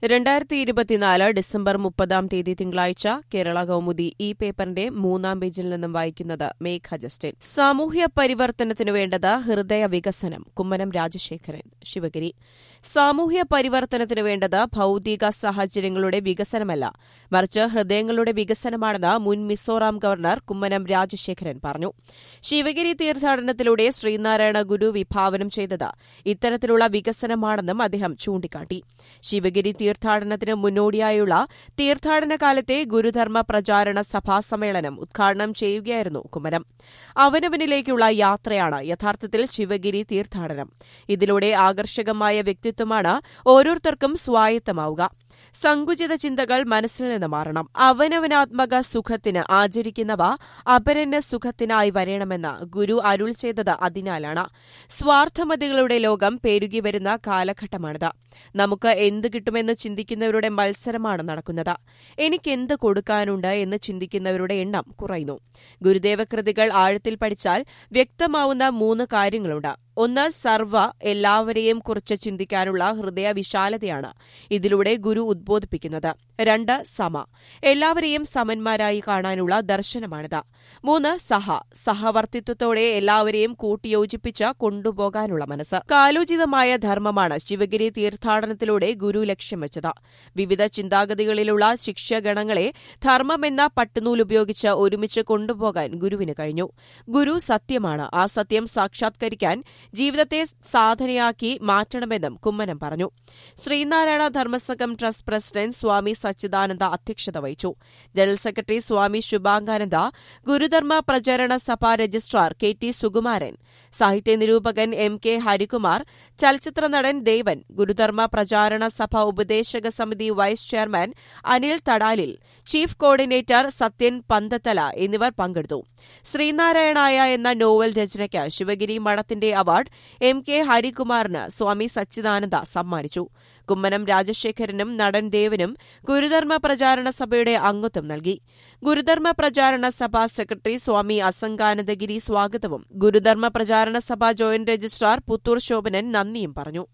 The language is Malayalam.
രണ്ടായിരത്തി ഇരുപത്തിനാല് ഡിസംബർ മുപ്പതാം തീയതി തിങ്കളാഴ്ച കേരള കൗമുദി ഈ പേപ്പറിന്റെ മൂന്നാം പേജിൽ നിന്നും വായിക്കുന്നത് മേഘ ജസ്റ്റിൻ സാമൂഹ്യ പരിവർത്തനത്തിനു വേണ്ടത് ഹൃദയ വികസനം കുമ്മനം രാജശേഖരൻ ശിവഗിരി സാമൂഹ്യ പരിവർത്തനത്തിനു വേണ്ടത് ഭൌതിക സാഹചര്യങ്ങളുടെ വികസനമല്ല മറിച്ച് ഹൃദയങ്ങളുടെ വികസനമാണെന്ന് മുൻ മിസോറാം ഗവർണർ കുമ്മനം രാജശേഖരൻ പറഞ്ഞു ശിവഗിരി തീർത്ഥാടനത്തിലൂടെ ശ്രീനാരായണ ഗുരു വിഭാവനം ചെയ്തത് ഇത്തരത്തിലുള്ള വികസനമാണെന്നും അദ്ദേഹം ചൂണ്ടിക്കാട്ടി ശിവഗിരി തീർത്ഥാടനത്തിന് മുന്നോടിയായുള്ള തീർത്ഥാടന കാലത്തെ ഗുരുധർമ്മ പ്രചാരണ സഭാ സമ്മേളനം ഉദ്ഘാടനം ചെയ്യുകയായിരുന്നു കുമ്മനം അവനവനിലേക്കുള്ള യാത്രയാണ് യഥാർത്ഥത്തിൽ ശിവഗിരി തീർത്ഥാടനം ഇതിലൂടെ ആകർഷകമായ വ്യക്തിത്വമാണ് ഓരോരുത്തർക്കും സ്വായത്തമാവുക സങ്കുചിത ചിന്തകൾ മനസ്സിൽ നിന്ന് മാറണം അവനവനാത്മക സുഖത്തിന് ആചരിക്കുന്നവ അപരന് സുഖത്തിനായി വരണമെന്ന് ഗുരു അരുൾ ചെയ്തത് അതിനാലാണ് സ്വാർത്ഥമതികളുടെ ലോകം പെരുകി വരുന്ന കാലഘട്ടമാണിത് നമുക്ക് എന്ത് കിട്ടുമെന്ന് ചിന്തിക്കുന്നവരുടെ മത്സരമാണ് നടക്കുന്നത് എനിക്കെന്ത് കൊടുക്കാനുണ്ട് എന്ന് ചിന്തിക്കുന്നവരുടെ എണ്ണം കുറയുന്നു ഗുരുദേവകൃതികൾ ആഴത്തിൽ പഠിച്ചാൽ വ്യക്തമാവുന്ന മൂന്ന് കാര്യങ്ങളുണ്ട് ഒന്ന് സർവ എല്ലാവരെയും കുറിച്ച് ചിന്തിക്കാനുള്ള ഹൃദയ വിശാലതയാണ് ഇതിലൂടെ ഗുരു ഉദ്ബോധിപ്പിക്കുന്നത് രണ്ട് സമ എല്ലാവരെയും സമന്മാരായി കാണാനുള്ള ദർശനമാണിത് മൂന്ന് സഹ സഹവർത്തിത്വത്തോടെ എല്ലാവരെയും കൂട്ടിയോജിപ്പിച്ച് കൊണ്ടുപോകാനുള്ള മനസ്സ് കാലോചിതമായ ധർമ്മമാണ് ശിവഗിരി തീർത്ഥാടനത്തിലൂടെ ഗുരു ലക്ഷ്യം വെച്ചത് വിവിധ ചിന്താഗതികളിലുള്ള ശിക്ഷഗണങ്ങളെ ധർമ്മമെന്ന പട്ടുനൂലുപയോഗിച്ച് ഒരുമിച്ച് കൊണ്ടുപോകാൻ ഗുരുവിന് കഴിഞ്ഞു ഗുരു സത്യമാണ് ആ സത്യം സാക്ഷാത്കരിക്കാൻ ജീവിതത്തെ സാധനയാക്കി മാറ്റണമെന്നും കുമ്മനം പറഞ്ഞു ശ്രീനാരായണ ധർമ്മസംഘം ട്രസ്റ്റ് പ്രസിഡന്റ് സ്വാമി സച്ചിദാനന്ദ അധ്യക്ഷത വഹിച്ചു general secretary Swami Shubhangananda Gurudharma Pracharana Sabha registrar K T Sukumaran സാഹിത്യ നിരൂപകൻ എം കെ ഹരികുമാർ ചലച്ചിത്ര നടൻ ദേവൻ ഗുരുധർമ്മ പ്രചാരണ സഭ ഉപദേശക സമിതി vice chairman Anil Thadalil chief coordinator Sathyan Panthathala എന്നിവർ പങ്കെടുത്തു ശ്രീനാരായണായ എന്ന നോവൽ രചനയ്ക്ക് ശിവഗിരി മഠത്തിന്റെ അവാർഡ് എം കെ ഹരികുമാറിന് സ്വാമി സച്ചിദാനന്ദ സമ്മാനിച്ചു കുമ്മനം രാജശേഖരനും നടൻ ദേവനും ഗുരുധർമ്മ പ്രചാരണ സഭയുടെ അംഗത്വം നൽകി ഗുരുധർമ്മ പ്രചാരണ സഭ സെക്രട്ടറി സ്വാമി അസംഗാനന്ദഗിരി സ്വാഗതവും ഗുരുധർമ്മ പ്രചാരണ സഭ ജോയിന്റ് രജിസ്ട്രാർ പുത്തൂർ ശോഭനൻ നന്ദിയും പറഞ്ഞു